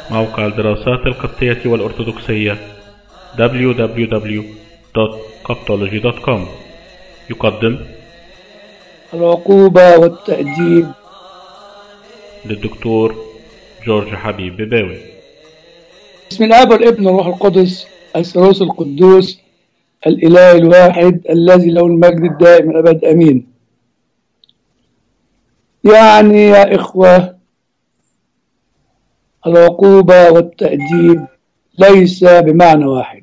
موقع الدراسات القبطية والأرثوذكسية www.coptology.com يقدم العقوبة والتأديب للدكتور جورج حبيب بباوي بسم الآب والابن والروح القدس الثالوث القدوس الإله الواحد الذي له المجد الدائم الأبد أمين يعني يا إخوة العقوبة والتأديب ليس بمعنى واحد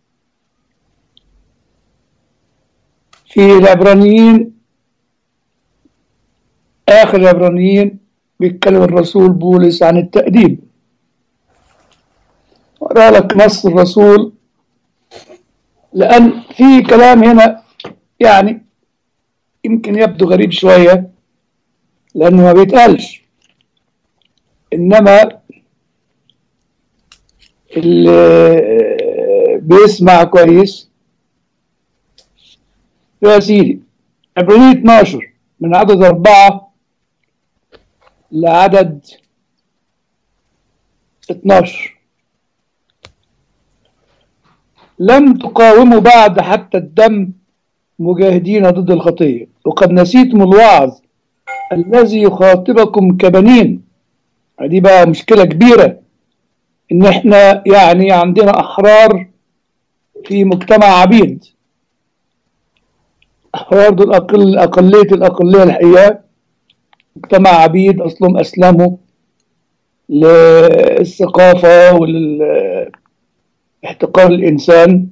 في العبرانيين آخر العبرانيين بيتكلم الرسول بولس عن التأديب أقرأ لك نص الرسول لأن في كلام هنا يعني يمكن يبدو غريب شوية لأنه ما بيتقالش إنما اللي بيسمع كويس يا سيدي عبرانية 12 من عدد أربعة لعدد 12 لم تقاوموا بعد حتى الدم مجاهدين ضد الخطية وقد نسيتم الوعظ الذي يخاطبكم كبنين دي بقى مشكلة كبيرة ان احنا يعني عندنا احرار في مجتمع عبيد احرار دول اقل اقلية الاقلية الحقيقة مجتمع عبيد اصلهم اسلموا للثقافة وللاحتقار الانسان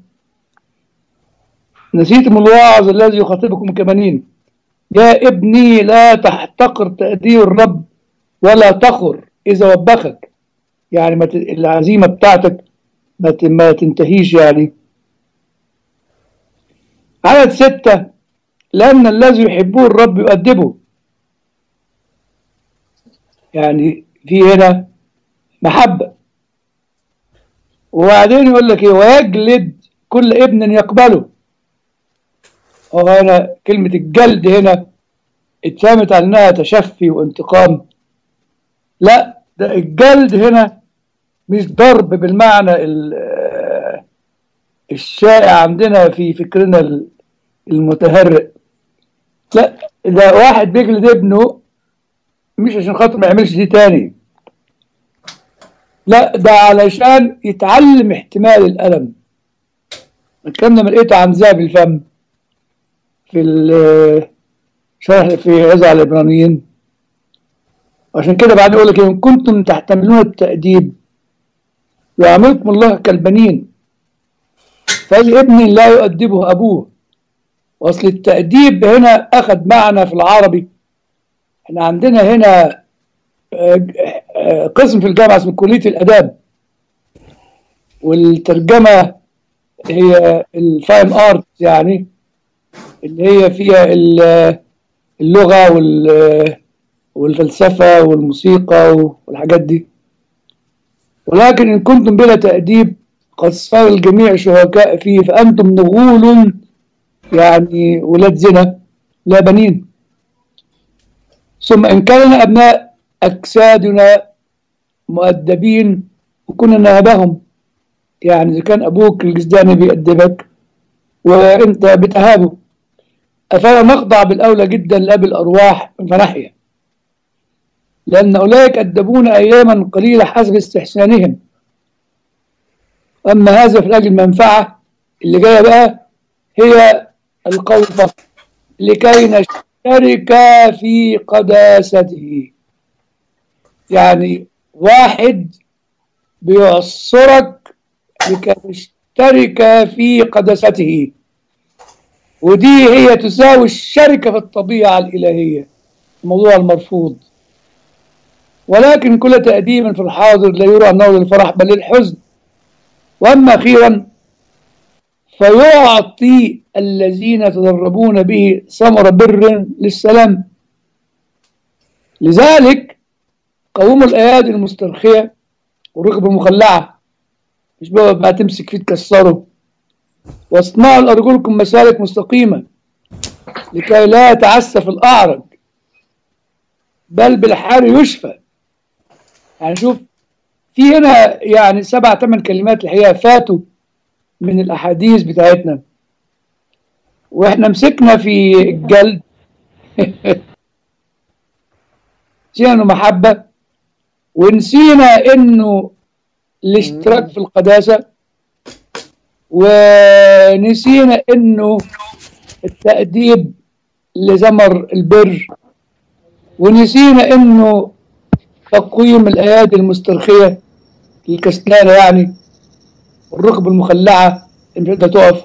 نسيتم الواعظ الذي يخاطبكم كبنين يا ابني لا تحتقر تأدير الرب ولا تخر إذا وبخك يعني ما ت... العزيمة بتاعتك ما, ت... ما تنتهيش يعني عدد ستة لأن الذي يحبه الرب يؤدبه يعني في هنا محبة وبعدين يقول لك ايه ويجلد كل ابن يقبله هو هنا كلمة الجلد هنا اتفهمت على انها تشفي وانتقام لا ده الجلد هنا مش ضرب بالمعنى الشائع عندنا في فكرنا المتهرئ لا ده واحد بيجلد ابنه مش عشان خاطر ما يعملش دي تاني لا ده علشان يتعلم احتمال الألم الكلام ده لقيته عن ذهب الفم في الشرح في غزة العبرانيين عشان كده بعد يقول لك إن كنتم تحتملون التأديب يعاملكم الله كالبنين فالابن لا يؤدبه أبوه وأصل التأديب هنا أخذ معنى في العربي احنا عندنا هنا قسم في الجامعة اسمه كلية الآداب والترجمة هي الفاين ارت يعني اللي هي فيها اللغة والفلسفة والموسيقى والحاجات دي ولكن إن كنتم بلا تأديب قد صار الجميع شركاء فيه فأنتم نغول يعني ولاد زنا لا بنين ثم إن كان أبناء أجسادنا مؤدبين وكنا نهبهم يعني إذا كان أبوك الجسداني بيأدبك وأنت بتهابه أفلا نخضع بالأولى جدا لأبي الأرواح من ناحية لأن أولئك أدبونا أياما قليلة حسب استحسانهم أما هذا في أجل المنفعة اللي جاية بقى هي القول فقط لكي نشترك في قداسته يعني واحد بيعصرك لكي نشترك في قداسته ودي هي تساوي الشركة في الطبيعة الإلهية الموضوع المرفوض ولكن كل تأديب في الحاضر لا يرى أنه للفرح بل للحزن وأما أخيرا فيعطي الذين يتدربون به ثمر بر للسلام لذلك قوموا الأيادي المسترخية والركب المخلعة مش بقى ما تمسك فيه تكسره واصنعوا لأرجلكم مسالك مستقيمة لكي لا يتعسف الأعرج بل بالحار يشفى يعني شوف في هنا يعني سبع ثمان كلمات الحقيقة فاتوا من الأحاديث بتاعتنا وإحنا مسكنا في الجلد نسينا إنه محبة ونسينا إنه الاشتراك في القداسة ونسينا إنه التأديب لثمر البر ونسينا إنه تقويم الأيادي المسترخية الكسلانة يعني والركب المخلعة اللي مش قادرة تقف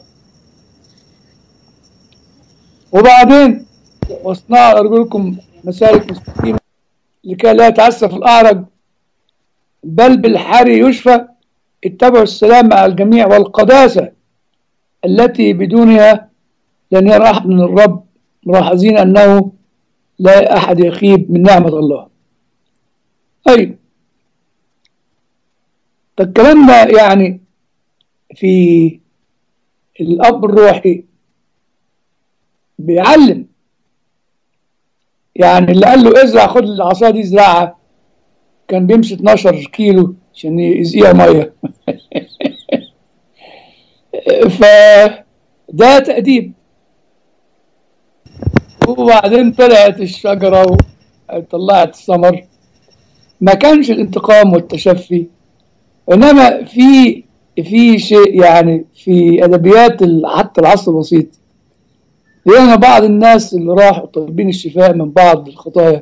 وبعدين واصنعوا على أرجلكم مسالك مستقيمة لكي لا يتعسف الأعرج بل بالحري يشفى اتبعوا السلام مع الجميع والقداسة التي بدونها لن يرى أحد من الرب ملاحظين أنه لا أحد يخيب من نعمة الله أي الكلام ده يعني في الأب الروحي بيعلم يعني اللي قال له ازرع خد العصا دي ازرعها كان بيمشي 12 كيلو عشان يسقيها ميه فده تأديب وبعدين طلعت الشجرة وطلعت الثمر ما كانش الانتقام والتشفي انما في في شيء يعني في ادبيات حتى العصر الوسيط لان بعض الناس اللي راحوا طالبين الشفاء من بعض الخطايا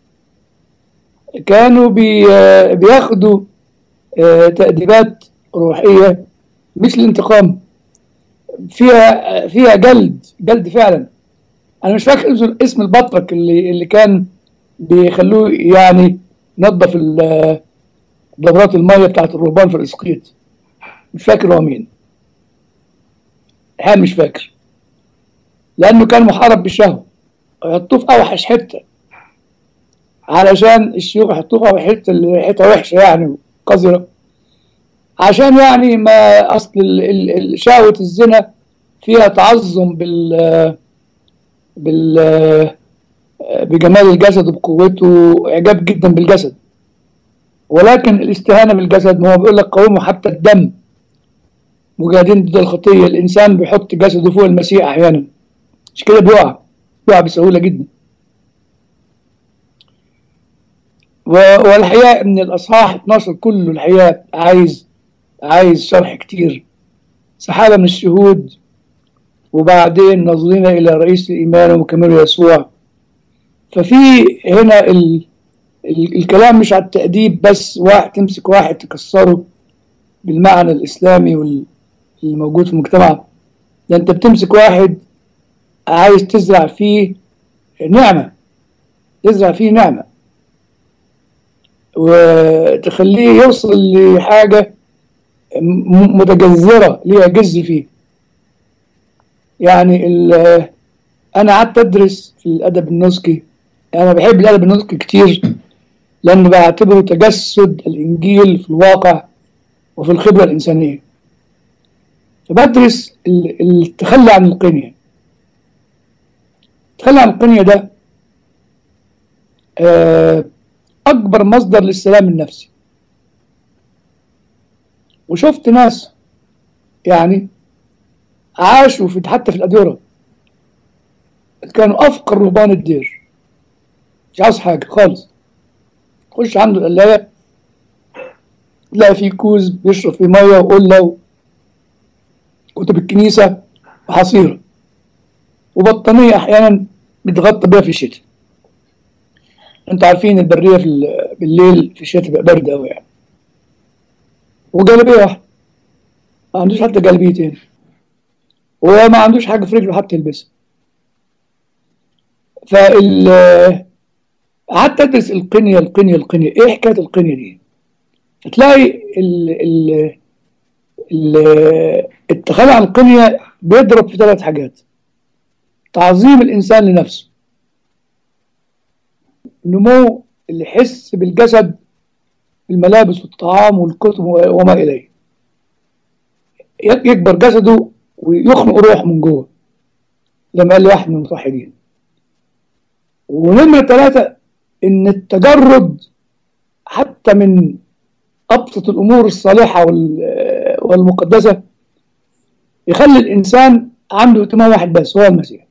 كانوا بي بياخدوا تأديبات روحية مش الانتقام فيها فيها جلد جلد فعلا انا مش فاكر اسم البطرك اللي اللي كان بيخلوه يعني ينظف دورات الميه بتاعت الرهبان في الاسقيط مش فاكر هو مين الحقيقه مش فاكر لانه كان محارب بالشهوه يحطوه في اوحش حته علشان الشيوخ يحطوه في اوحش حته اللي ريحتها وحشه يعني قذره عشان يعني ما اصل شهوه الزنا فيها تعظم بال بال بجمال الجسد وبقوته واعجاب جدا بالجسد ولكن الاستهانه بالجسد ما هو بيقول لك قوموا حتى الدم مجاهدين ضد الخطيه الانسان بيحط جسده فوق المسيح احيانا مش كده بيقع بيقع بسهوله جدا والحقيقه ان الاصحاح 12 كله الحقيقه عايز عايز شرح كتير سحابه من الشهود وبعدين نظرنا الى رئيس الايمان ومكمله يسوع ففي هنا ال ال الكلام مش على التأديب بس واحد تمسك واحد تكسره بالمعنى الإسلامي واللي موجود في المجتمع ده أنت بتمسك واحد عايز تزرع فيه نعمة تزرع فيه نعمة وتخليه يوصل لحاجة متجذرة ليها جذر فيه يعني أنا قعدت أدرس في الأدب النسكي أنا بحب الأدب النسكي كتير لأنه بعتبره تجسد الإنجيل في الواقع وفي الخبرة الإنسانية فبدرس التخلي عن القنية التخلي عن القنية ده أكبر مصدر للسلام النفسي وشفت ناس يعني عاشوا في حتى في الأديرة كانوا أفقر رهبان الدير مش عاوز حاجة خالص خش عنده القلاية تلاقي فيه كوز بيشرب فيه مية وقلة كتب الكنيسة وحصيرة وبطانية أحيانا بيتغطى بيها في الشتاء انتوا عارفين البرية في بالليل في الشتاء بقى برد أوي يعني وجلبية واحدة ما عندوش حتى جلبيتين وما عندوش حاجة في رجله حتى يلبسها فال قعدت ادرس القنيه القنيه القنيه ايه حكايه القنيه دي تلاقي ال ال ال التخلي عن القنيه بيضرب في ثلاث حاجات تعظيم الانسان لنفسه نمو اللي يحس بالجسد الملابس والطعام والكتب وما اليه يكبر جسده ويخنق روحه من جوه لما قال لي واحد من المتوحدين ونمرة ثلاثة إن التجرد حتى من أبسط الأمور الصالحة وال- والمقدسة يخلي الإنسان عنده اهتمام واحد بس هو المسيح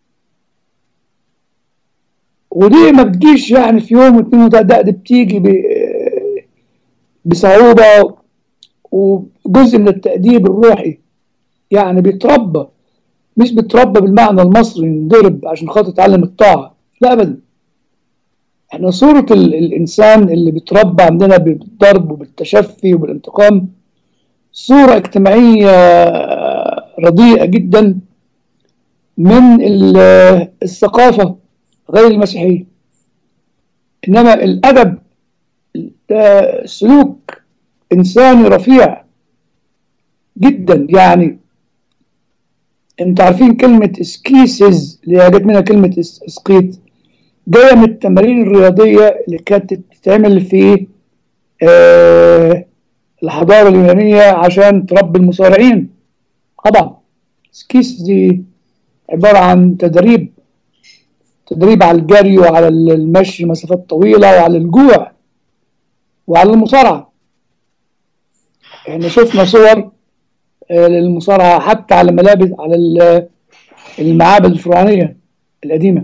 ودي ما بتجيش يعني في يوم واثنين وثلاثة دي بتيجي ب- بصعوبة وجزء من التأديب الروحي يعني بيتربى مش بيتربى بالمعنى المصري ينضرب عشان خاطر يتعلم الطاعة لا أبدا احنا صورة ال- الإنسان اللي بيتربى عندنا بالضرب وبالتشفي وبالانتقام صورة اجتماعية رديئة جدا من ال- الثقافة غير المسيحية إنما الأدب ده سلوك إنساني رفيع جدا يعني انتوا عارفين كلمة اسكيسز اللي هي جت منها كلمة اس- اسقيط جاية من التمارين الرياضية اللي كانت تتعمل في آه الحضارة اليونانية عشان تربي المصارعين طبعا سكيس دي عبارة عن تدريب تدريب على الجري وعلى المشي مسافات طويلة وعلى الجوع وعلى المصارعة احنا شفنا صور آه، للمصارعة حتى على ملابس على ال- المعابد الفرعونية القديمة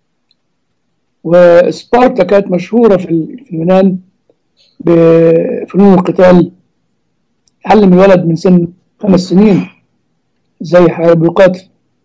وسبارتا كانت مشهورة في ال- في اليونان بفنون القتال علم الولد من سن خمس سنين زي حارب يقاتل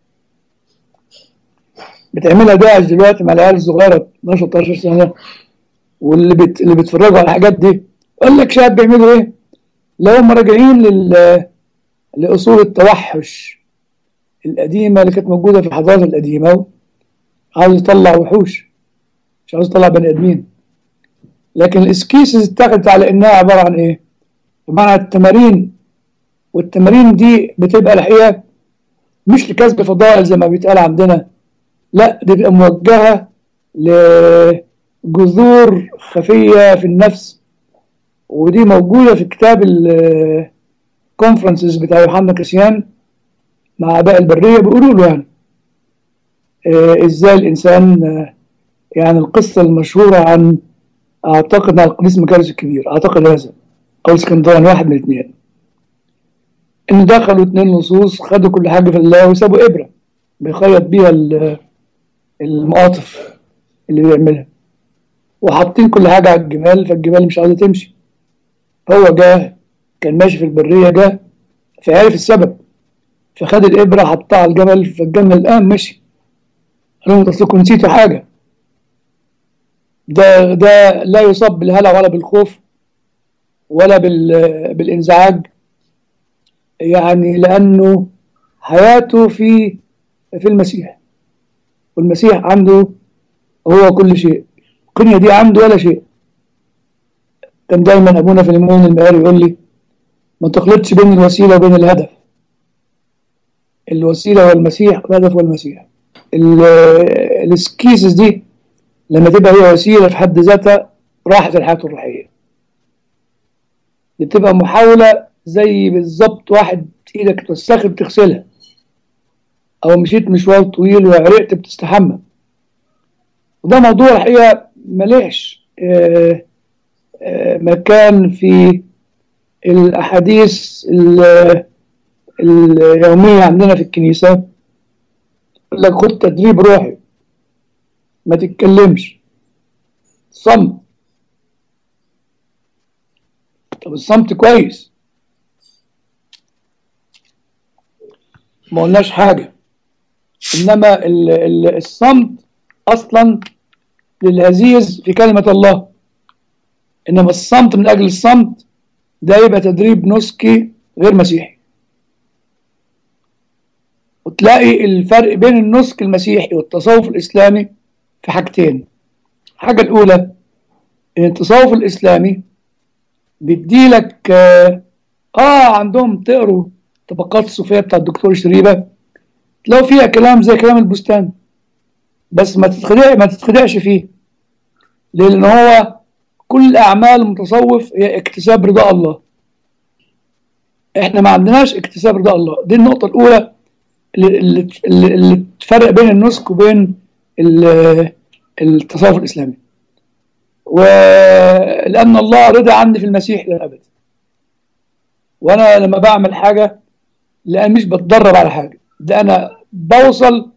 بتعملها داعش دلوقتي مع العيال الصغيرة 12 13 سنة واللي بت... اللي بيتفرجوا على الحاجات دي يقول لك شباب بيعملوا ايه؟ لو هم راجعين لل... لأصول التوحش القديمة اللي كانت موجودة في الحضارات القديمة عاوز يطلع وحوش مش عاوز يطلع بني آدمين لكن الاسكيسز اتخذت على انها عبارة عن ايه؟ عبارة عن التمارين والتمارين دي بتبقى الحقيقة مش لكسب فضائل زي ما بيتقال عندنا لا دي بتبقى موجهة لجذور خفية في النفس ودي موجودة في كتاب الكونفرنسز بتاع يوحنا كاسيان مع آباء البرية بيقولوا له يعني آه، ازاي الإنسان آه، يعني القصة المشهورة عن أعتقد عن القديس مكارس الكبير أعتقد هذا أو اسكندران واحد من الاثنين إن دخلوا اتنين لصوص خدوا كل حاجة في الله وسابوا إبرة بيخيط بيها ال- المقاطف اللي بيعملها وحاطين كل حاجة على الجمال فالجمال مش عاوزة تمشي هو جه كان ماشي في البرية جه فعرف السبب فخد الإبرة حطها على الجمل فالجمل قام مشي قال لهم أصلكم نسيتوا حاجة ده ده لا يصاب بالهلع ولا بالخوف ولا بال بالانزعاج يعني لأنه حياته في في المسيح والمسيح عنده هو كل شيء القنية دي عنده ولا شيء كان دايما أبونا في المؤمن المقاري يقول لي ما تخلطش بين الوسيلة وبين الهدف الوسيلة هو المسيح والهدف هو المسيح ال- السكيسز دي لما تبقى هي وسيلة في حد ذاتها راحت الحياة الروحية بتبقى محاولة زي بالظبط واحد ايدك توسخت بتغسلها او مشيت مشوار طويل وعرقت بتستحمى وده موضوع الحقيقة مليش آه، آه، مكان في الأحاديث ال- اليومية عندنا في الكنيسة يقول لك خد تدريب روحي ما تتكلمش صمت طب الصمت كويس ما قلناش حاجة إنما ال- ال- الصمت أصلا للهزيز في كلمة الله إنما الصمت من أجل الصمت ده يبقى تدريب نسكي غير مسيحي وتلاقي الفرق بين النسك المسيحي والتصوف الإسلامي في حاجتين الحاجة الأولى إن التصوف الإسلامي بيديلك آه, آه عندهم تقروا طبقات الصوفية بتاع الدكتور شريبة تلاقوا فيها كلام زي كلام البستان بس ما تتخدع ما تتخدعش فيه لأن هو كل أعمال المتصوف هي اكتساب رضا الله احنا ما عندناش اكتساب رضا الله دي النقطة الأولى اللي, اللي, اللي, اللي تفرق بين النسك وبين ال- التصوف الإسلامي ولأن الله رضى عني في المسيح إلى الأبد وأنا لما بعمل حاجة لأن مش بتدرب على حاجة ده أنا بوصل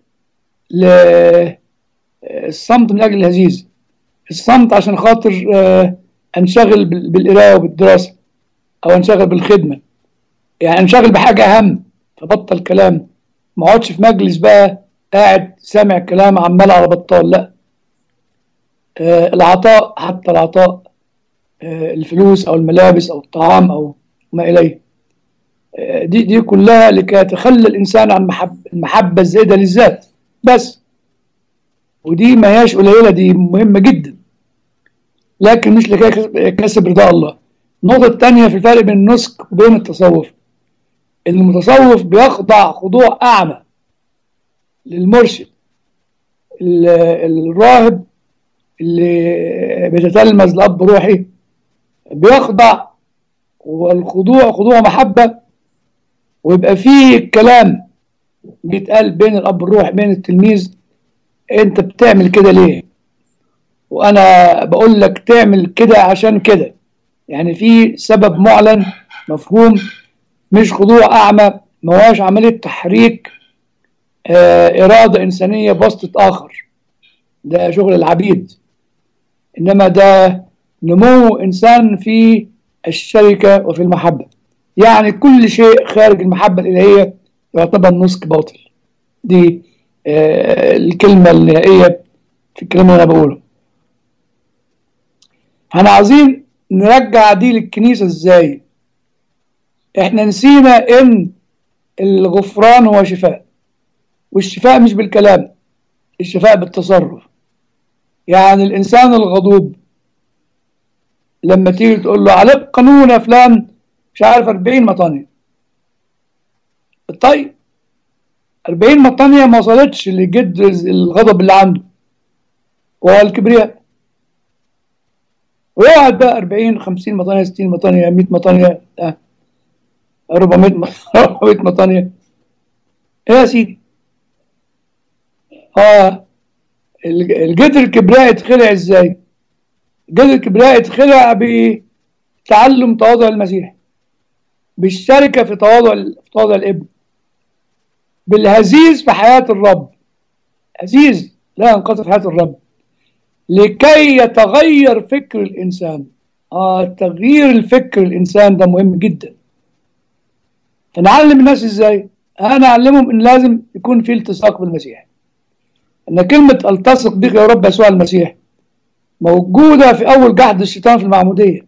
للصمت من أجل الهزيز الصمت عشان خاطر آه، أنشغل بال- بالقراية وبالدراسة أو أنشغل بالخدمة يعني أنشغل بحاجة أهم فبطل كلام ما اقعدش في مجلس بقى قاعد سامع كلام عمال على بطال لا آه، العطاء حتى العطاء آه، الفلوس او الملابس او الطعام او ما اليه آه، دي دي كلها لكي تخلى الانسان عن محب المحبه الزائده للذات بس ودي ما هياش قليله دي مهمه جدا لكن مش لكي كسب رضا الله النقطه الثانيه في الفرق بين النسك وبين التصوف ان المتصوف بيخضع خضوع اعمى للمرشد ال- الراهب اللي بيتتلمذ لأب روحي بيخضع والخضوع خضوع محبة ويبقى فيه كلام بيتقال بين الأب الروحي بين التلميذ أنت بتعمل كده ليه؟ وأنا بقول لك تعمل كده عشان كده يعني في سبب معلن مفهوم مش خضوع أعمى ما هواش عملية تحريك آه، إرادة إنسانية بواسطة آخر ده شغل العبيد إنما ده نمو إنسان في الشركة وفي المحبة يعني كل شيء خارج المحبة الإلهية يعتبر نسك باطل دي آه، الكلمة النهائية في الكلام اللي أنا بقوله احنا عايزين نرجع دي للكنيسة ازاي احنا نسينا ان الغفران هو شفاء والشفاء مش بالكلام الشفاء بالتصرف يعني الإنسان الغضوب لما تيجي تقول له عليك قانون يا فلان مش عارف 40 مطانية طيب 40 مطانية ما وصلتش لجد الغضب اللي عنده وهو الكبرياء ويقعد بقى 40 50 مطانية 60 مطانية 100 مطانية آه. 400 م- 400 مطانية ايه يا سيدي اه الج- الجدر الكبرياء اتخلع ازاي؟ الجدر الكبرياء اتخلع بتعلم تواضع المسيح بالشركة في تواضع ال- في تواضع الابن بالهزيز في حياة الرب هزيز لا ينقطع في حياة الرب لكي يتغير فكر الإنسان آه تغيير الفكر الإنسان ده مهم جدا فنعلم الناس إزاي؟ أنا أعلمهم إن لازم يكون في التصاق بالمسيح ان كلمة التصق بك يا رب يسوع المسيح موجودة في اول جحد الشيطان في المعمودية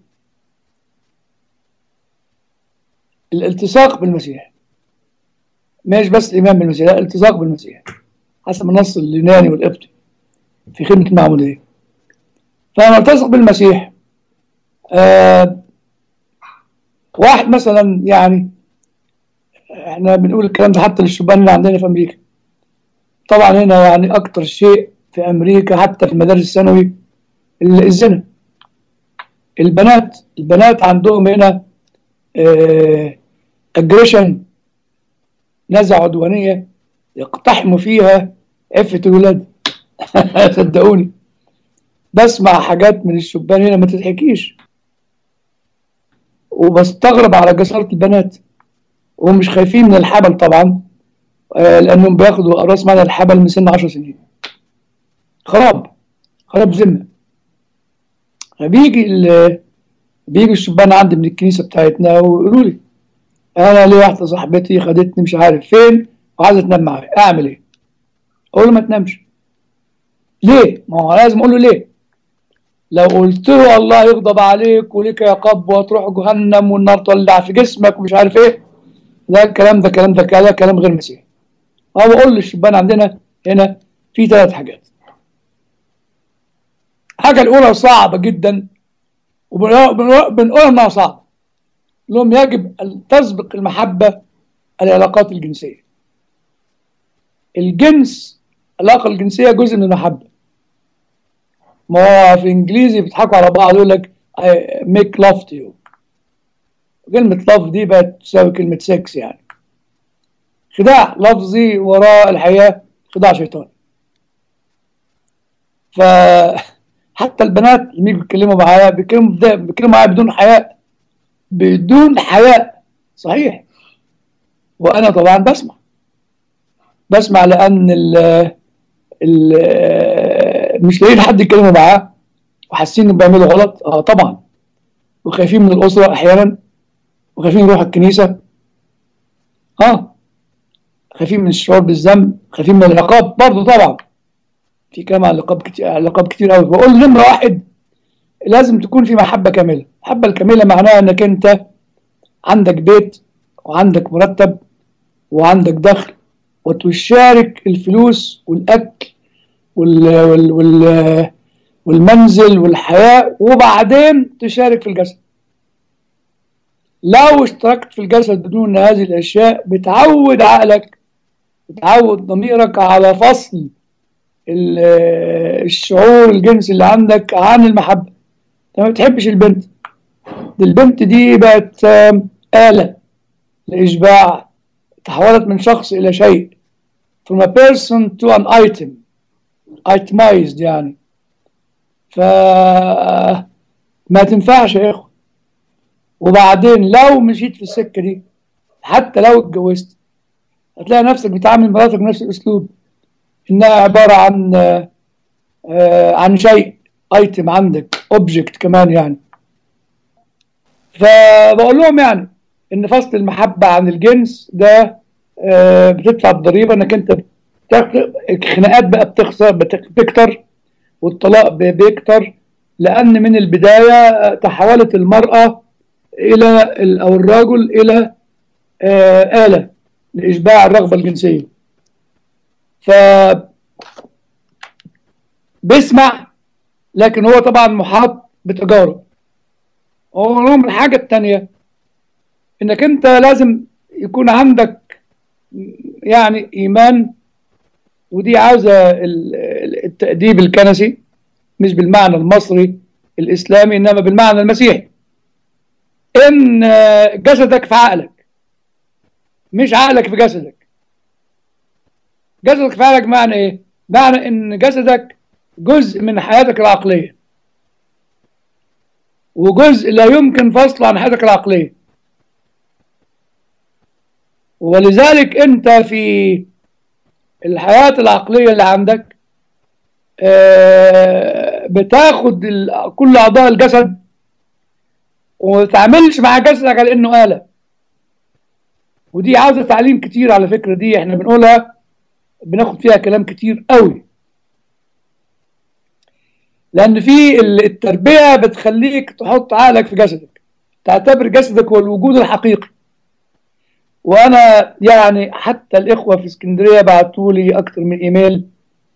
الالتصاق بالمسيح مش بس الايمان بالمسيح لا الالتصاق بالمسيح حسب النص اليوناني والقبطي في خدمة المعمودية فلما التصق بالمسيح آه واحد مثلا يعني احنا بنقول الكلام ده حتى للشبان اللي عندنا في امريكا طبعا هنا يعني اكتر شيء في امريكا حتى في المدارس الثانوي الزنا البنات البنات عندهم هنا اجريشن نزعة عدوانية يقتحموا فيها عفة الولاد صدقوني بسمع حاجات من الشبان هنا ما تضحكيش وبستغرب على جسارة البنات وهم مش خايفين من الحبل طبعا آه، لانهم بياخدوا راس مال الحبل من سن 10 سنين خراب خراب ذمه فبيجي ال- بيجي الشبان عندي من الكنيسه بتاعتنا ويقولوا لي انا ليه واحده صاحبتي خدتني مش عارف فين وعايزه تنام معايا اعمل ايه؟ اقول له ما تنامش ليه؟ ما هو لازم اقول له ليه؟ لو قلت له الله يغضب عليك وليك عقاب وتروح جهنم والنار تولع في جسمك ومش عارف ايه لا الكلام ده كلام ده كلام, كلام غير مسيحي أنا بقول للشبان عندنا هنا في ثلاث حاجات الحاجة الأولى صعبة جدا وبنقول إنها صعبة لهم يجب أن تسبق المحبة العلاقات الجنسية الجنس العلاقة الجنسية جزء من المحبة ما هو في إنجليزي بيضحكوا على بعض يقول لك I make love to you كلمة love دي بقت تساوي كلمة سكس يعني خداع لفظي وراء الحياة خداع شيطاني ف حتى البنات اللي بيتكلموا معايا بيتكلموا بيتكلموا معايا بدون حياء بدون حياء صحيح وانا طبعا بسمع بسمع لان ال ال مش لاقيين حد يتكلموا معاه وحاسين انهم بيعملوا غلط اه طبعا وخايفين من الاسره احيانا وخايفين يروحوا الكنيسه اه خايفين من الشعور بالذنب خايفين من العقاب برضه طبعا في كلام عن العقاب كتير عقاب كتير قوي بقول نمره واحد لازم تكون في محبه كامله المحبه الكامله معناها انك انت عندك بيت وعندك مرتب وعندك دخل وتشارك الفلوس والاكل وال وال وال والمنزل والحياه وبعدين تشارك في الجسد لو اشتركت في الجسد بدون هذه الاشياء بتعود عقلك بتعود ضميرك على فصل الشعور الجنسي اللي عندك عن المحبه انت ما بتحبش البنت دي البنت دي بقت آلة لإشباع تحولت من شخص إلى شيء from a person to an item itemized يعني ف ما تنفعش يا اخو وبعدين لو مشيت في السكه دي حتى لو اتجوزت هتلاقي نفسك بتعامل مراتك بنفس الاسلوب انها عباره عن آه عن شيء ايتم عندك اوبجكت كمان يعني فبقول لهم يعني ان فصل المحبه عن الجنس ده آه بتدفع الضريبه انك انت الخناقات بقى بتخسر بتكتر والطلاق بيكتر لان من البدايه تحولت المراه الى او الرجل الى آه اله لاشباع الرغبه الجنسيه ف بيسمع لكن هو طبعا محاط بتجارب ومن الحاجة التانية انك انت لازم يكون عندك يعني ايمان ودي عاوزة التأديب الكنسي مش بالمعنى المصري الاسلامي انما بالمعنى المسيحي ان جسدك في عقلك مش عقلك في جسدك جسدك في عقلك معنى ايه معنى ان جسدك جزء من حياتك العقليه وجزء لا يمكن فصله عن حياتك العقليه ولذلك انت في الحياه العقليه اللي عندك بتاخد كل اعضاء الجسد وما تتعاملش مع جسدك على انه آلة ودي عاوزه تعليم كتير على فكره دي احنا بنقولها بناخد فيها كلام كتير قوي لان في التربيه بتخليك تحط عقلك في جسدك تعتبر جسدك هو الوجود الحقيقي وانا يعني حتى الاخوه في اسكندريه بعتوا لي اكتر من ايميل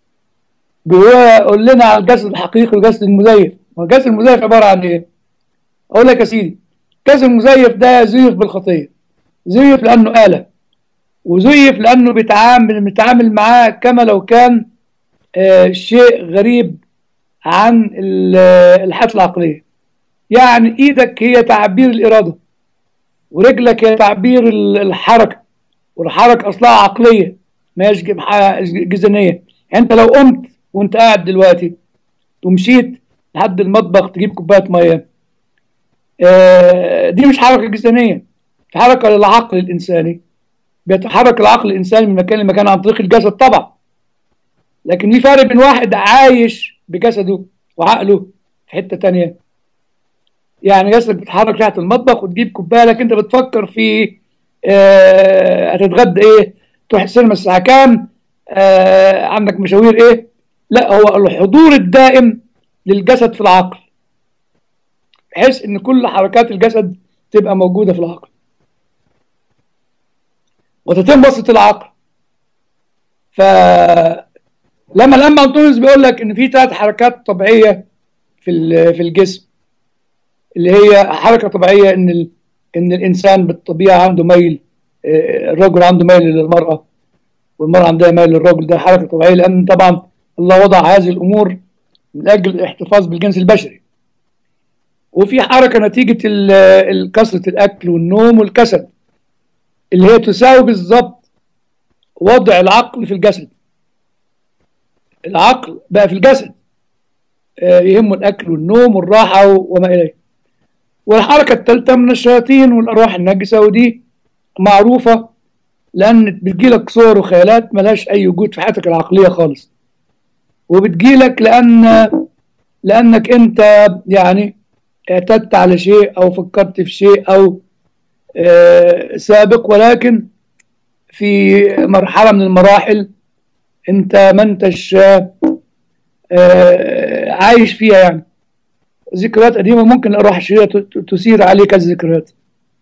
بيقول لنا على الجسد الحقيقي والجسد المزيف والجسد المزيف عباره عن ايه اقول لك يا سيدي الجسد المزيف ده زيف بالخطيه زيف لانه آلة وزيف لانه بيتعامل بيتعامل معاه كما لو كان آه شيء غريب عن الحياة العقلية يعني ايدك هي تعبير الإرادة ورجلك هي تعبير الحركة والحركة أصلها عقلية ما هيش جزنية انت لو قمت وانت قاعد دلوقتي ومشيت لحد المطبخ تجيب كوباية مية آه دي مش حركة جسدانية حركة للعقل الإنساني بيتحرك العقل الإنساني من مكان لمكان عن طريق الجسد طبعا لكن في فرق بين واحد عايش بجسده وعقله في حتة تانية يعني جسدك بتتحرك ناحية المطبخ وتجيب كوباية لكن انت بتفكر في آه هتتغدى ايه تروح السينما الساعة كام آه عندك مشاوير ايه لا هو الحضور الدائم للجسد في العقل بحيث ان كل حركات الجسد تبقى موجودة في العقل وتتم وسط العقل فلما لما انطونيوس بيقول لك ان في ثلاث حركات طبيعيه في في الجسم اللي هي حركه طبيعيه ان ال... ان الانسان بالطبيعه عنده ميل الرجل عنده ميل للمراه والمراه عندها ميل للرجل ده حركه طبيعيه لان طبعا الله وضع هذه الامور من اجل الاحتفاظ بالجنس البشري وفي حركه نتيجه كثره الاكل والنوم والكسل اللي هي تساوي بالظبط وضع العقل في الجسد العقل بقى في الجسد آه، يهمه الأكل والنوم والراحة وما إليه والحركة الثالثة من الشياطين والأرواح النجسة ودي معروفة لأن بتجيلك صور وخيالات ملهاش أي وجود في حياتك العقلية خالص وبتجيلك لأن لأنك أنت يعني اعتدت على شيء أو فكرت في شيء أو آه، سابق ولكن في مرحلة من المراحل أنت ما أنتش آه، آه، عايش فيها يعني ذكريات قديمة ممكن الأرواح الشريرة ت- تثير عليك الذكريات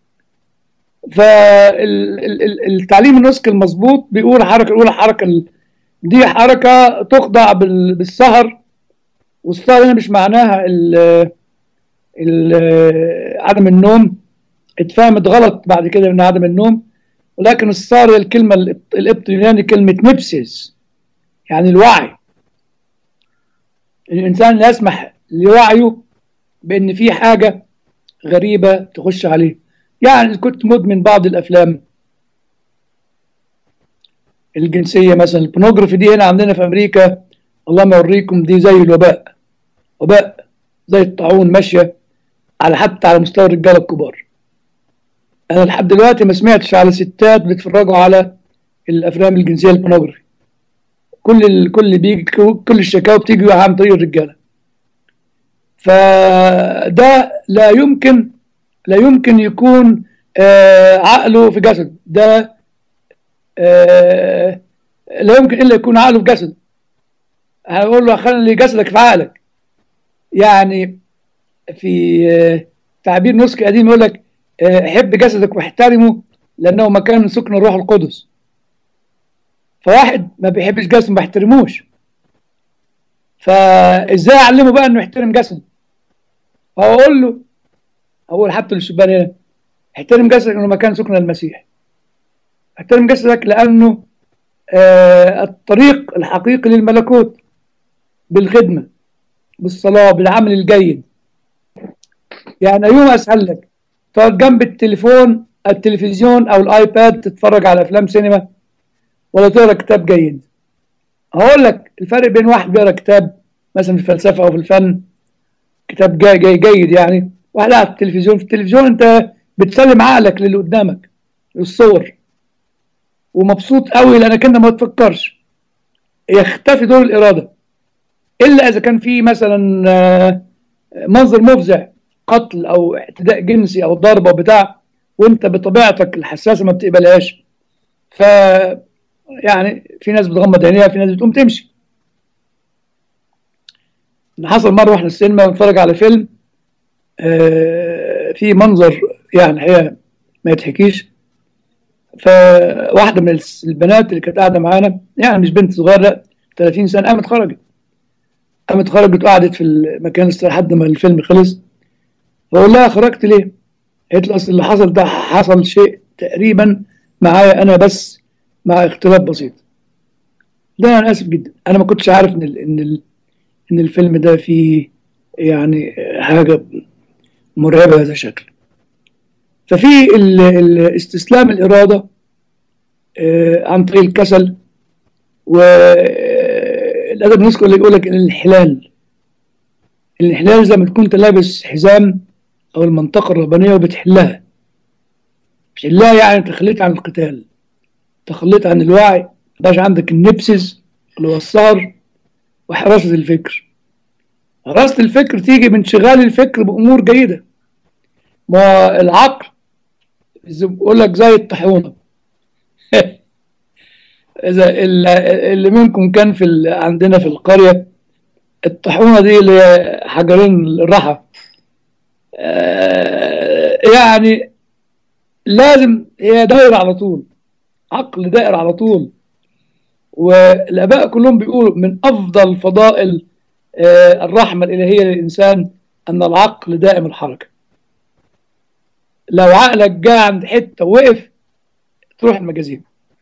فالتعليم النسك المظبوط بيقول الحركة الأولى حركة ال- دي حركة تخضع بال- بالسهر والسهر هنا مش معناها ال- ال- عدم النوم اتفهمت غلط بعد كده من عدم النوم ولكن السهر هي الكلمة الإبط- القبط اليوناني كلمة نبسس يعني الوعي الإنسان لا يسمح لوعيه بأن في حاجة غريبة تخش عليه يعني كنت مدمن بعض الأفلام الجنسية مثلا البونوجرافي دي هنا عندنا في أمريكا الله ما يوريكم دي زي الوباء وباء زي الطاعون ماشية على حتى على مستوى الرجالة الكبار أنا لحد دلوقتي ما سمعتش على ستات بيتفرجوا على الأفلام الجنسية البونوجرافي كل ال... كل اللي بيجي كل الشكاوى بتيجي عن طريق الرجالة فده لا يمكن لا يمكن يكون آه عقله في جسد ده آه لا يمكن الا يكون عقله في جسد هقول له خلي جسدك في عقلك يعني في آه تعبير نسك قديم يقول لك آه حب جسدك واحترمه لانه مكان سكن الروح القدس فواحد ما بيحبش جسده ما بيحترموش فازاي اعلمه بقى انه يحترم جسده فاقول له اقول حتى للشبان هنا احترم جسدك انه مكان سكن المسيح احترم جسدك لانه آه الطريق الحقيقي للملكوت بالخدمه بالصلاه بالعمل الجيد يعني ايهما اسهل لك تقعد جنب التليفون التلفزيون او الايباد تتفرج على افلام سينما ولا تقرا كتاب جيد هقول لك الفرق بين واحد بيقرا كتاب مثلا في الفلسفه او في الفن كتاب جاي جاي جيد يعني واحد قاعد في التلفزيون في التلفزيون انت بتسلم عقلك للي قدامك الصور ومبسوط قوي لانك انت ما تفكرش يختفي دور الاراده الا اذا كان في مثلا آه، منظر مفزع قتل او اعتداء جنسي او ضرب او بتاع وانت بطبيعتك الحساسه ما بتقبلهاش ف يعني في ناس بتغمض عينيها في ناس بتقوم تمشي حصل مره واحنا السينما بنتفرج على فيلم آه، في منظر يعني هي ما يضحكيش فواحده من البنات اللي كانت قاعده معانا يعني مش بنت صغيره لا 30 سنه قامت خرجت قامت خرجت وقعدت في المكان لحد ما الفيلم خلص بقول لها خرجت ليه؟ قالت لي اصل اللي حصل ده حصل شيء تقريبا معايا انا بس مع اختلاف بسيط ده انا اسف جدا انا ما كنتش عارف ان ال ان ال ان الفيلم ده فيه يعني حاجه مرعبه بهذا الشكل ففي ال- ال- استسلام الاراده آه، عن طريق الكسل والادب النسكي اللي يقول لك الانحلال الانحلال زي ما تكون انت لابس حزام او المنطقه الرهبانيه وبتحلها بتحلها يعني تخليت عن القتال تخليت عن الوعي مبقاش عندك النبسس اللي هو السهر وحراسة الفكر حراسة الفكر تيجي من شغال الفكر بأمور جيدة ما العقل زي- بقول لك زي الطاحونة إذا ال- اللي منكم كان في ال- عندنا في القرية الطاحونة دي اللي هي حجرين الرحى آه، يعني لازم هي دايرة على طول عقل دائر على طول والآباء كلهم بيقولوا من أفضل فضائل آه، الرحمة الإلهية للإنسان أن العقل دائم الحركة لو عقلك جاء عند حتة وقف تروح المجازين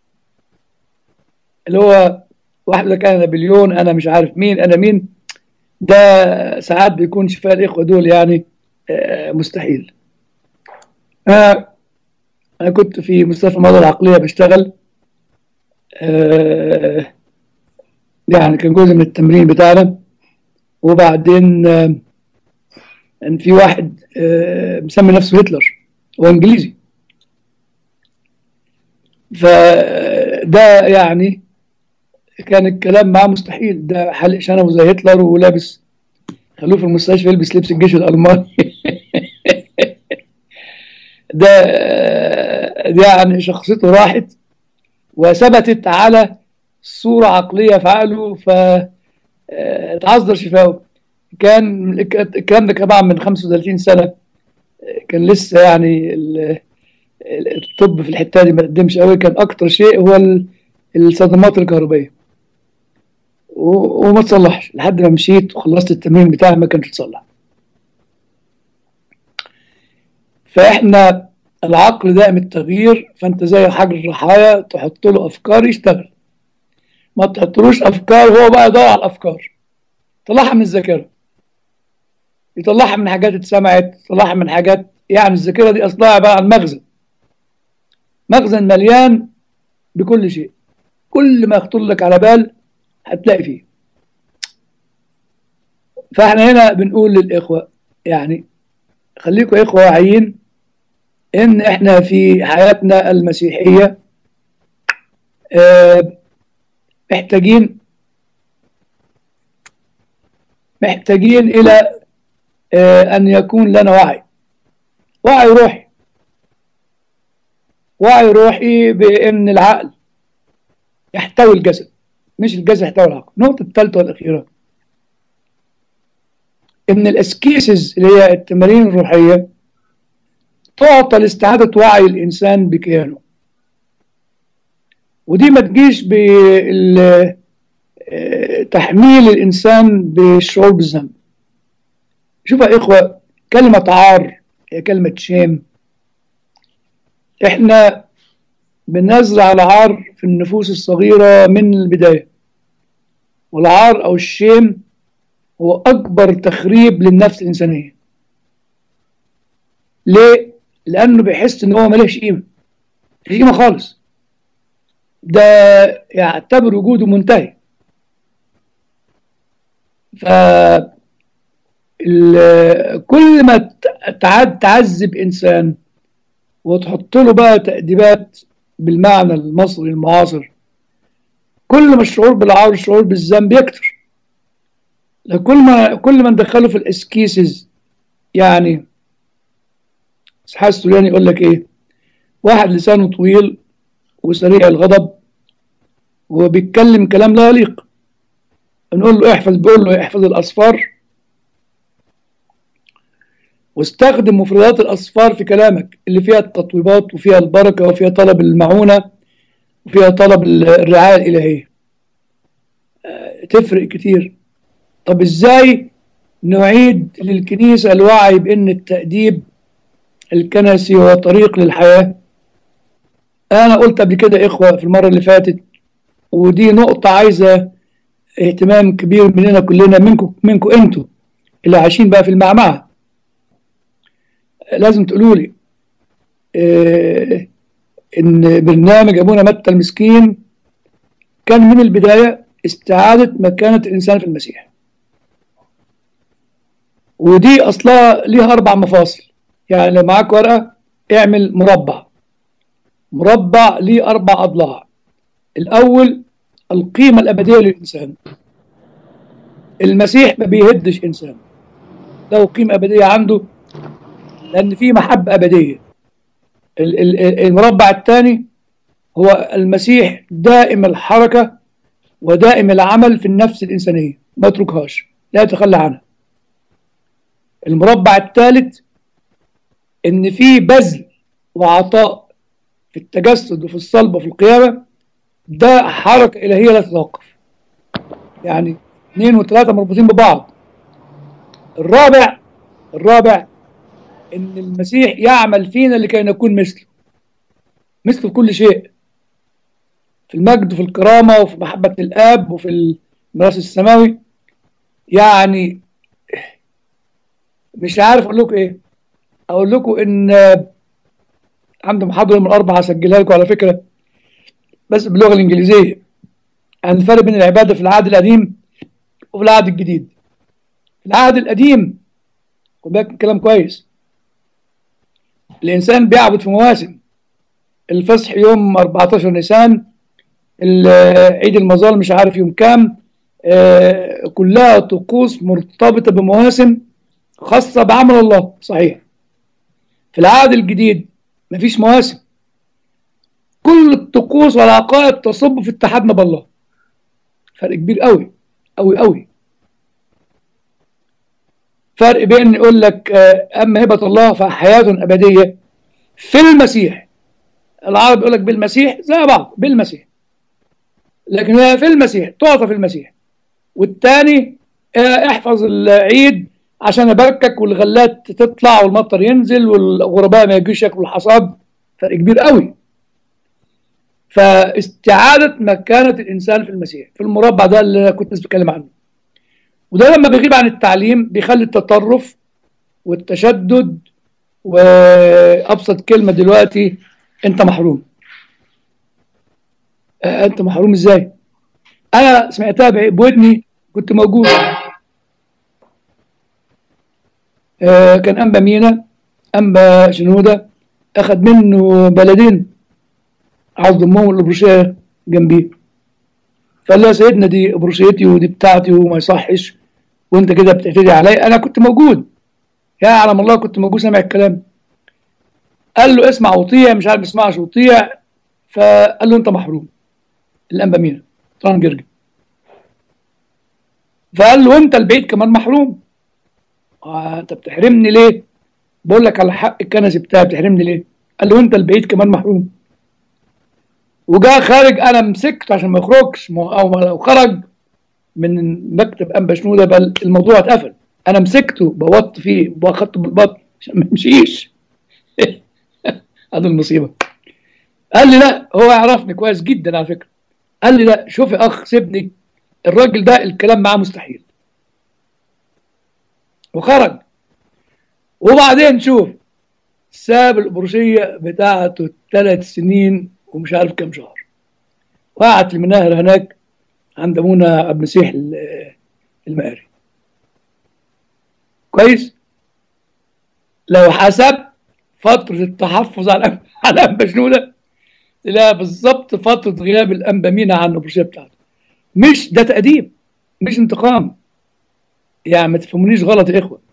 اللي هو واحد يقول لك أنا نابليون أنا مش عارف مين أنا مين ده ساعات بيكون شفاء الإخوة دول يعني آه، مستحيل آه، أنا كنت في مستشفى المرضى العقلية بشتغل آه، يعني كان جزء من التمرين بتاعنا وبعدين آه، ان في واحد آه، مسمي نفسه هتلر هو انجليزي فده يعني كان الكلام معاه مستحيل ده حلق شنبه زي هتلر ولابس خلوه في المستشفى يلبس لبس الجيش الالماني ده آه، ده يعني شخصيته راحت وثبتت على صورة عقلية في عقله ف آه، اتعذر شفاؤه كان الكلام ده طبعا من 35 سنة آه، كان لسه يعني ال- ال- الطب في الحتة دي ما قدمش قوي كان أكتر شيء هو ال- الصدمات الكهربائية و- وما تصلحش لحد ما مشيت وخلصت التمرين بتاعي ما كانش اتصلح فاحنا العقل دائم التغيير فانت زي حجر الرحايا تحط له افكار يشتغل ما تحطلوش افكار هو بقى يدور على الافكار طلعها من الذاكره يطلعها من حاجات اتسمعت يطلعها من حاجات يعني الذاكره دي اصلها عباره عن مخزن مخزن مليان بكل شيء كل ما يخطر لك على بال هتلاقي فيه فاحنا هنا بنقول للاخوه يعني خليكم اخوه واعيين ان احنا في حياتنا المسيحيه آه، محتاجين محتاجين الى آه، ان يكون لنا وعي وعي روحي وعي روحي بان العقل يحتوي الجسد مش الجسد يحتوي العقل النقطه الثالثه والاخيره ان الاسكيسز اللي هي التمارين الروحيه تعطى لاستعاده وعي الانسان بكيانه ودي ما تجيش بال آه، تحميل الانسان بالشعور بالذنب شوف يا اخوه كلمه عار هي كلمه شيم احنا بنزرع العار في النفوس الصغيره من البدايه والعار او الشيم هو اكبر تخريب للنفس الانسانيه ليه لانه بيحس ان هو ملهش قيمه ملهش قيمه خالص ده يعتبر وجوده منتهي ف ال- كل ما ت- تعد تعذب انسان وتحط له بقى تأديبات بالمعنى المصري المعاصر كل ما الشعور بالعار والشعور بالذنب يكتر كل ما كل ما ندخله في الاسكيسز يعني اسحاق السورياني يقول لك ايه واحد لسانه طويل وسريع الغضب وبيتكلم كلام لا يليق نقول له احفظ بيقول له احفظ الاصفار واستخدم مفردات الاصفار في كلامك اللي فيها التطويبات وفيها البركه وفيها طلب المعونه وفيها طلب الرعايه الالهيه آه، تفرق كتير طب ازاي نعيد للكنيسه الوعي بان التاديب الكنسي هو طريق للحياه انا قلت قبل كده يا اخوه في المره اللي فاتت ودي نقطه عايزه اهتمام كبير مننا كلنا منكم منكم انتوا اللي عايشين بقى في المعمعه لازم تقولوا لي آه، ان برنامج ابونا متى المسكين كان من البدايه استعاده مكانه الانسان في المسيح ودي اصلها ليها اربع مفاصل يعني لو معاك ورقه اعمل مربع مربع ليه اربع اضلاع الاول القيمه الابديه للانسان المسيح ما بيهدش انسان له قيمه ابديه عنده لان في محبه ابديه ال- ال- ال- المربع الثاني هو المسيح دائم الحركه ودائم العمل في النفس الانسانيه ما يتركهاش لا يتخلى عنها المربع الثالث ان في بذل وعطاء في التجسد وفي الصلب وفي القيامه ده حركه الهيه لا تتوقف يعني اثنين وثلاثه مربوطين ببعض الرابع الرابع ان المسيح يعمل فينا لكي نكون مثله مثله في كل شيء في المجد وفي الكرامه وفي محبه الاب وفي الميراث السماوي يعني مش عارف اقول لكم ايه اقول لكم ان عندي محاضره يوم الاربعاء هسجلها لكم على فكره بس باللغه الانجليزيه عن الفرق بين العباده في العهد القديم وفي العهد الجديد في العهد القديم خد بالك كلام كويس الإنسان بيعبد في مواسم الفصح يوم 14 نيسان عيد المظال مش عارف يوم كام آه كلها طقوس مرتبطة بمواسم خاصة بعمل الله صحيح في العهد الجديد مفيش مواسم كل الطقوس والعقائد تصب في اتحادنا بالله فرق كبير قوي قوي قوي فرق بين يقول لك اما هبه الله فحياه ابديه في المسيح العرب يقول لك بالمسيح زي بعض بالمسيح لكن هي في المسيح تعطى في المسيح والتاني احفظ العيد عشان اباركك والغلات تطلع والمطر ينزل والغرباء ما يجوش ياكلوا الحصاد فرق كبير قوي فاستعادة مكانة الإنسان في المسيح في المربع ده اللي كنت بتكلم عنه وده لما بيغيب عن التعليم بيخلي التطرف والتشدد وأبسط كلمة دلوقتي أنت محروم أه أنت محروم إزاي أنا سمعتها بودني كنت موجود أه كان أنبا مينا أنبا شنودة أخذ منه بلدين عاوز ضمهم الابروشيه جنبي فقال له يا سيدنا دي ابروشيتي ودي بتاعتي وما يصحش وانت كده بتعتدي عليا انا كنت موجود يا علم الله كنت موجود سامع الكلام قال له اسمع وطيع مش عارف اسمعش وطيع فقال له انت محروم الانبا مينا طبعا جرجل فقال له انت البعيد كمان محروم آه انت بتحرمني ليه بقول لك على حق الكنسي بتاعي بتحرمني ليه قال له انت البعيد كمان محروم وجاء خارج انا مسكته عشان ما يخرجش او لو خرج من مكتب انبا شنوده بل الموضوع اتقفل انا مسكته بوط فيه واخدته بالبطن عشان ما يمشيش هذه المصيبه قال لي لا هو يعرفني كويس جدا على فكره قال لي لا شوف يا اخ سيبني الراجل ده الكلام معاه مستحيل وخرج وبعدين شوف ساب القبرشيه بتاعته ثلاث سنين ومش عارف كم شهر وقعد في المناهر هناك عند ابونا عبد المسيح المقاري كويس لو حسب فترة التحفظ على على أنبا شنودة تلاقيها بالظبط فترة غياب الأنبا مينا عن النبوشية بتاعته مش ده تقديم مش انتقام يعني ما تفهمونيش غلط يا إخوة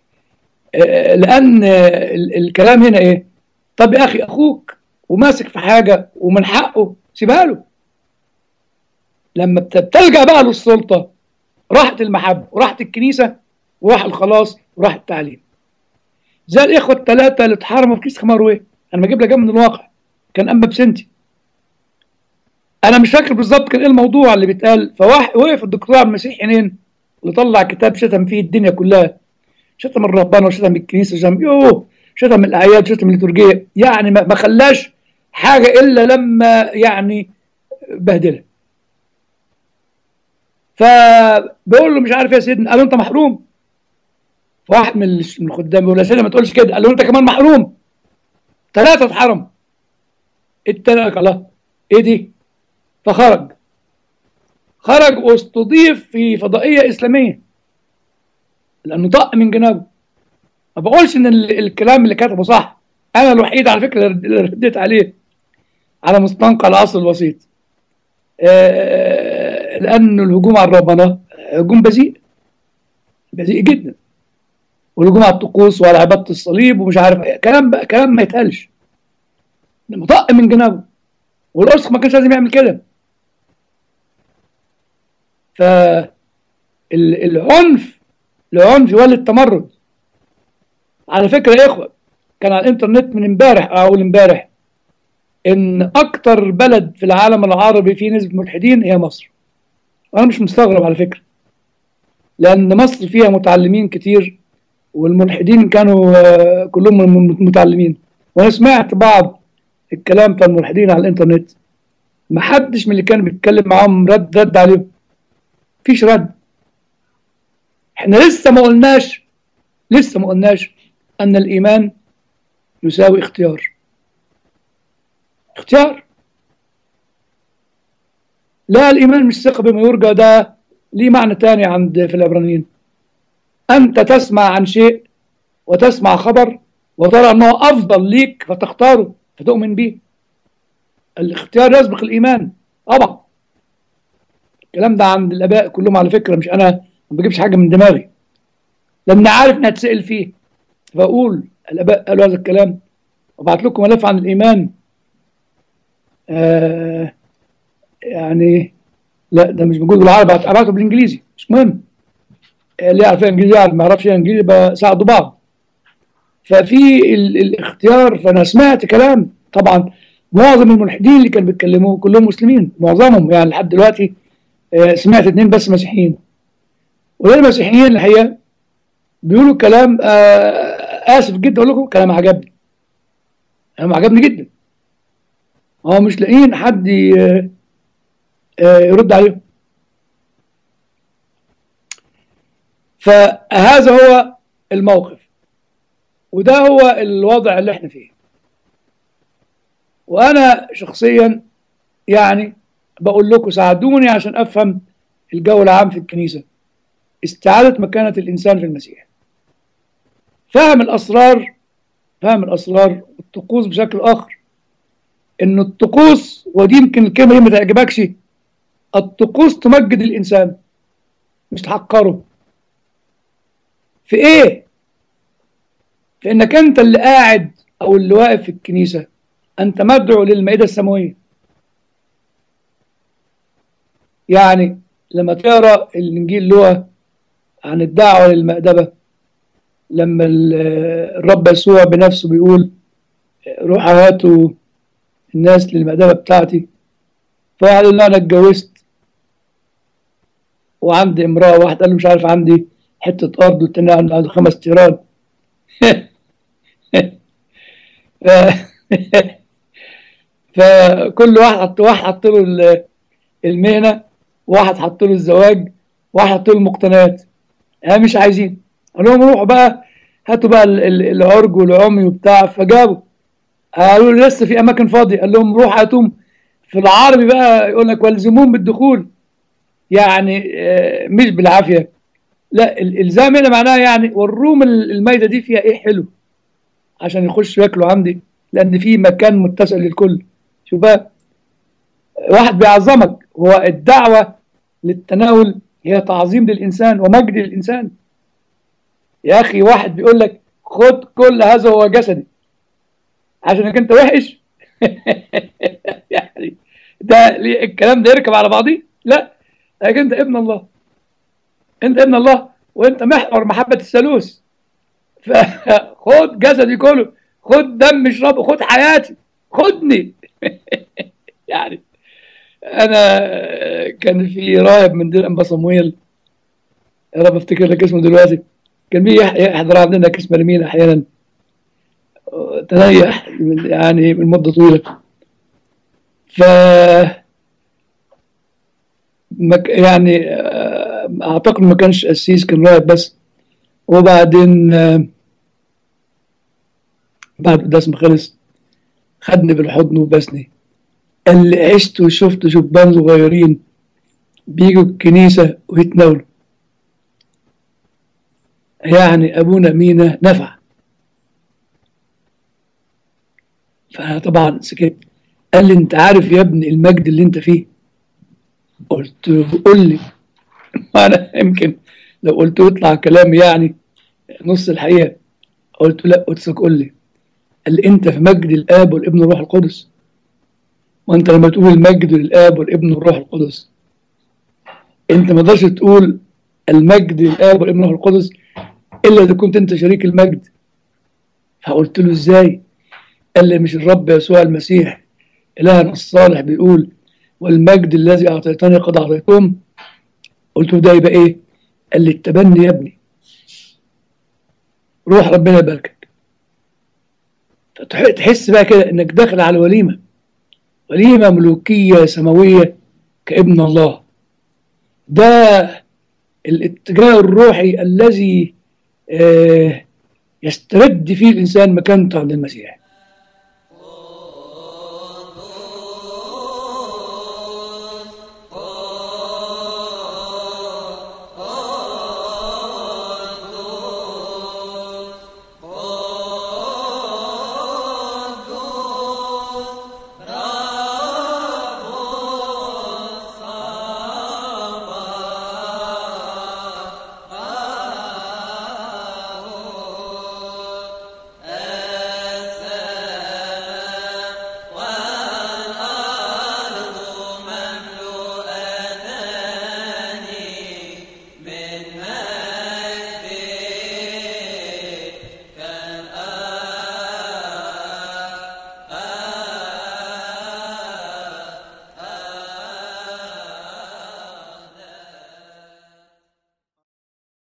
لأن الكلام هنا إيه طب يا أخي أخوك وماسك في حاجة ومن حقه سيبها له لما بتلجأ بقى للسلطة راحت المحبة وراحت الكنيسة وراح الخلاص وراح التعليم زي الإخوة الثلاثة اللي اتحرموا في كيس خمار ايه أنا بجيب لك من الواقع كان أنبا بسنتي أنا مش فاكر بالظبط كان إيه الموضوع اللي بيتقال فواحد وقف الدكتور عبد المسيح حنين اللي طلع كتاب شتم فيه الدنيا كلها شتم الرهبان وشتم الكنيسة شتم يوه شتم الأعياد شتم الليتورجية يعني ما خلاش حاجة إلا لما يعني بهدلها فبيقول له مش عارف يا سيدنا قال له أنت محروم واحد من الخدام بيقول له يا سيدنا ما تقولش كده قال له أنت كمان محروم ثلاثة اتحرم التاني قال الله إيه دي فخرج خرج واستضيف في فضائية إسلامية لأنه طق من جنابه ما بقولش إن الكلام اللي كتبه صح أنا الوحيد على فكرة اللي رديت عليه على مستنقع العصر الوسيط آه لأن الهجوم على الرهبنة هجوم بذيء بذيء جدا والهجوم على الطقوس وعلى عبادة الصليب ومش عارف ايه كلام بقى كلام ما يتقالش مطق من جنابه والأسق ما كانش لازم يعمل كده فالعنف العنف يولد التمرد على فكرة يا إخوة كان على الإنترنت من امبارح أو امبارح إن أكتر بلد في العالم العربي فيه نسبة ملحدين هي مصر وأنا مش مستغرب على فكرة لأن مصر فيها متعلمين كتير والملحدين كانوا كلهم متعلمين وأنا سمعت بعض الكلام بتاع الملحدين على الإنترنت محدش من اللي كان بيتكلم معاهم رد رد عليهم فيش رد احنا لسه ما قلناش لسه ما قلناش أن الإيمان يساوي اختيار اختيار لا الإيمان مش ثقة بما يرجى ده ليه معنى تاني عند في العبرانيين أنت تسمع عن شيء وتسمع خبر وترى أنه أفضل ليك فتختاره فتؤمن به الاختيار يسبق الإيمان طبعا الكلام ده عند الآباء كلهم على فكرة مش أنا ما بجيبش حاجة من دماغي لأن عارف إني هتسأل فيه فأقول الآباء قالوا هذا الكلام وابعت لكم ملف عن الإيمان آه يعني لا ده مش موجود بالعربي ابعته بالانجليزي مش مهم اللي يعرف انجليزي يعرف ما يعرفش انجليزي يبقى ساعدوا بعض ففي ال الاختيار فانا سمعت كلام طبعا معظم الملحدين اللي كانوا بيتكلموا كلهم مسلمين معظمهم يعني لحد دلوقتي آه سمعت اتنين بس مسيحيين وليه المسيحيين الحقيقه بيقولوا كلام آه اسف جدا اقول لكم كلام عجبني كلام عجبني جدا هو مش لاقيين حد يرد عليهم فهذا هو الموقف وده هو الوضع اللي احنا فيه وانا شخصيا يعني بقول لكم ساعدوني عشان افهم الجو العام في الكنيسه استعاده مكانه الانسان في المسيح فهم الاسرار فهم الاسرار الطقوس بشكل اخر ان الطقوس ودي يمكن الكلمه دي ما تعجبكش الطقوس تمجد الانسان مش تحقره في ايه في انك انت اللي قاعد او اللي واقف في الكنيسه انت مدعو للمائده السماويه يعني لما تقرا الانجيل لوقا عن الدعوه للمأدبه لما الرب يسوع بنفسه بيقول روحوا هاتوا الناس للمأدبة بتاعتي فواحد قال له أنا اتجوزت وعندي امرأة واحد قال له مش عارف عندي حتة أرض والتاني عنده خمس تيران ف... فكل واحد حط واحد حط له المهنة واحد حط له الزواج واحد حط له المقتنيات ها مش عايزين قال لهم روحوا بقى هاتوا بقى العرج والعمي وبتاع فجابوا قالوا لي لسه في اماكن فاضيه قال لهم روح هاتوهم في العربي بقى يقول لك والزموهم بالدخول يعني مش بالعافيه لا الالزام هنا معناها يعني وروم المايده دي فيها ايه حلو عشان يخشوا ياكلوا عندي لان في مكان متسع للكل شوف بقى واحد بيعظمك هو الدعوه للتناول هي تعظيم للانسان ومجد للانسان يا اخي واحد بيقول لك خد كل هذا هو جسدي عشانك انت وحش يعني ده الكلام ده يركب على بعضيه لا لكن انت ابن الله انت ابن الله وانت محور محبه الثالوث فخد جسدي كله خد دم اشربه خد حياتي خدني يعني انا كان في راهب من دير انبا صمويل يا رب افتكر لك اسمه دلوقتي كان بيجي يحضر عندنا كاس مرمين احيانا تريح يعني من مده طويله ف مك يعني اعتقد ما كانش قسيس كان راهب بس وبعدين بعد القداس ما خلص خدني بالحضن وبسني قال لي عشت وشفت شبان صغيرين بيجوا الكنيسة ويتناولوا يعني أبونا مينا نفع فأنا طبعا سكت قال لي أنت عارف يا ابني المجد اللي أنت فيه قلت له قول لي أنا يمكن لو قلت له يطلع كلام يعني نص الحقيقة قلت له لا قلت له قول لي قال لي أنت في مجد الآب والابن والروح القدس وأنت لما تقول المجد للآب والابن والروح القدس أنت ما تقدرش تقول المجد للآب والابن والروح القدس إلا إذا كنت أنت شريك المجد فقلت له إزاي؟ قال لي مش الرب يسوع المسيح إلهنا الصالح بيقول والمجد الذي أعطيتني قد أعطيتهم قلت له ده يبقى إيه؟ قال لي التبني يا ابني روح ربنا يباركك تحس بقى كده إنك داخل على وليمة وليمة ملوكية سماوية كابن الله ده الاتجاه الروحي الذي آه يسترد فيه الإنسان مكانته عند المسيح